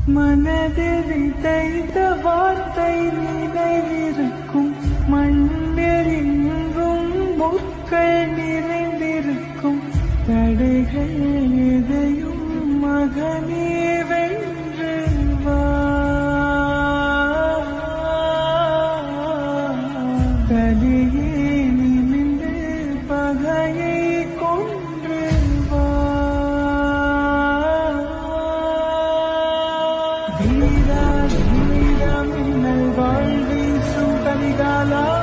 மனதில் விதைத்த வார்த்தை நினைவிருக்கும் மண்ணில் எங்கும் முற்கள் நிறைந்திருக்கும் தடைகள் எதையும் மகனே வென்று வா கலியே நிமிந்து பகையை கொன்று வா வீரா வீரா மின்னல் வாழ்வீசும் கலிகாலா